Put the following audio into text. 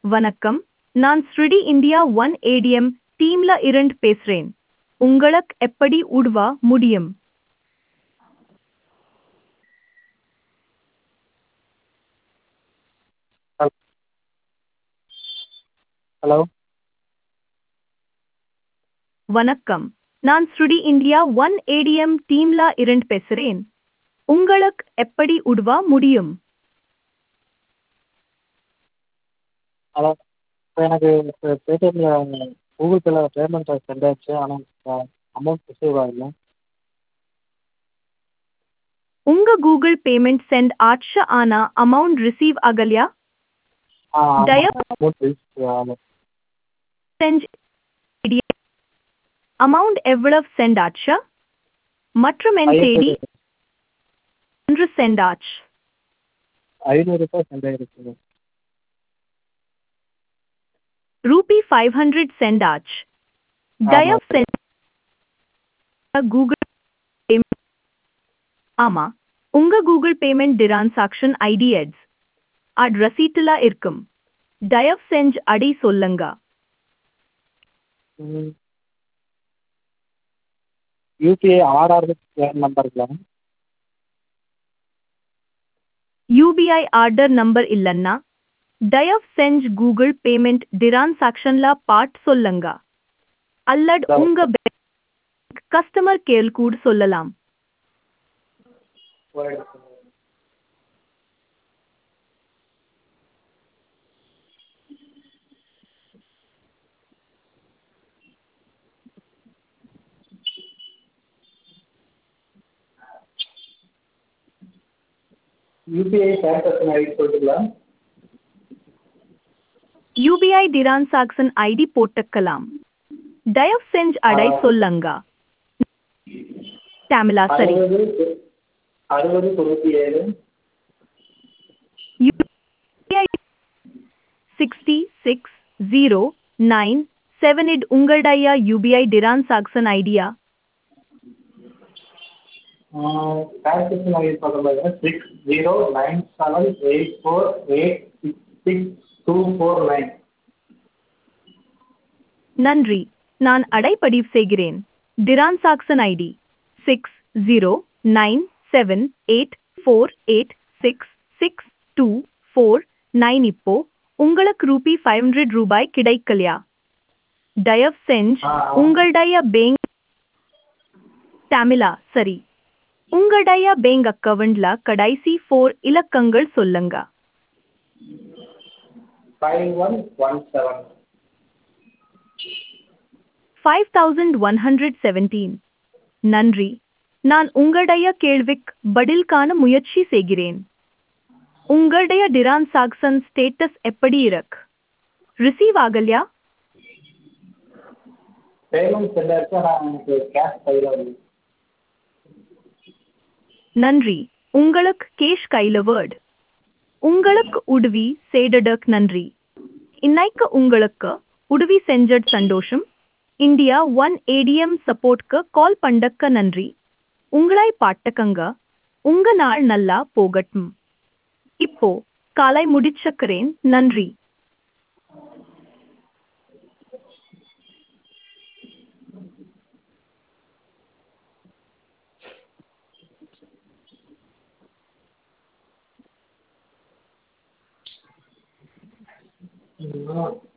வணக்கம் நான் ஸ்ருடி இந்தியா ஒன் ஏடிஎம் டீம்ல இருந்து பேசுறேன் உங்களுக்கு எப்படி உதவ முடியும் ஹலோ வணக்கம் நான் ஸ்ருடி இந்தியா ஒன் ஏடிஎம் டீம்ல இருந்து பேசுறேன் உங்களுக்கு எப்படி உதவ முடியும் ஹலோ இப்போ எனக்கு இப்போ பேடிஎம்மில் கூகுள் பேல பேமெண்ட் சென்ட் ஆயிடுச்சு ஆனால் அமௌண்ட் ரிசீவ் ஆகல உங்க கூகுள் பேமெண்ட் சென்ட் ஆச்சு ஆனா அமௌண்ட் ரிசீவ் ஆகலையா ஆ தயவு- அமௌண்ட் ரிசீவ் ஆகல செஞ்சு அமௌண்ட் எவ்வளவு சென்ட் ஆச்சு மற்றும் என் தேதி ஒன்று சென்ட் ஆச்சு ஐநூறு ரூபாய் சென்ட் ஆயிருக்கு ரூபி ஃபைவ் ஹண்ட்ரட் சென்ட் ஆச்சு தயவு செஞ்சு கூகுள் பேமெண்ட் ஆமா உங்க கூகுள் பேமெண்ட் டிரான்சாக்ஷன் ஐடி எட்ஸ் அட் ரசீட்டுல இருக்கும் தயவு செஞ்சு அடி சொல்லுங்க யூபிஐ ஆர்ஆர் நம்பருங்களா யூபிஐ ஆர்டர் நம்பர் இல்லன்னா தயவு செஞ்சு கூகுள் பேமெண்ட் டிரான்சாக்ஷன்ல பாட் சொல்லுங்க அல்லது Sure. உங்க கஸ்டமர் கேர் கூட சொல்லலாம் யூபிஐ டிரான்சாக்ஷன் ஐடி சொல்லிட்டுங்களா யூபிஐ டிரான்சாக்ஷன் ஐடி போட்டுக்கலாம் தயவு செஞ்சு அடை ஆ. சொல்லுங்க தமிழா சரி அறுபது அறுபது தொண்ணூற்றி ஏழு UPI sixty six zero nine seven eight உங்களுடைய யூபிஐ டிரான்சாக்ஷன் ஐடியா டிரான்சாக்ஷன் ஐடி பார்க்கும்போது six zero nine seven eight four eight six six two four nine நன்றி நான் அடைப்படிவு செய்கிறேன் transaction ID six zero nine seven eight four eight six six two four nine இப்போ உங்களுக்கு Ruby five hundred ரூபாய் கிடைக்கலையா தயவு செஞ்சு ஆ, ஆ. உங்களுடைய பேங்க் தமிழா சரி உங்களுடைய பேங்க் அக்கவுண்ட்ல கடைசி ஃபோர் இலக்கங்கள் சொல்லுங்க five one one seven five thousand one hundred seventeen நன்றி நான் உங்களுடைய கேள்விக்கு பதில் காண முயற்சி செய்கிறேன் உங்களுடைய டிரான்சாக்ஷன் ஸ்டேட்டஸ் எப்படி இருக்கு ரிசீவ் ஆகலையா பேமெண்ட் சென்ட் ஆயிடுச்சு ஆனால் எனக்கு கேஷ் கையில் வருது நன்றி உங்களுக்கு கேஷ் கையில வேர்டு உங்களுக்கு உதவி செய்ததற்கு நன்றி இன்னைக்கு உங்களுக்கு உதவி செஞ்சது சந்தோஷம் இந்தியா ஒன் ஏடிஎம் சப்போர்ட்க்கு கால் பண்ணக்க நன்றி உங்களை பாட்டக்கங்க உங்க நாள் நல்லா போகட்டும் இப்போ காலை முடிச்சக்கிறேன் நன்றி ம்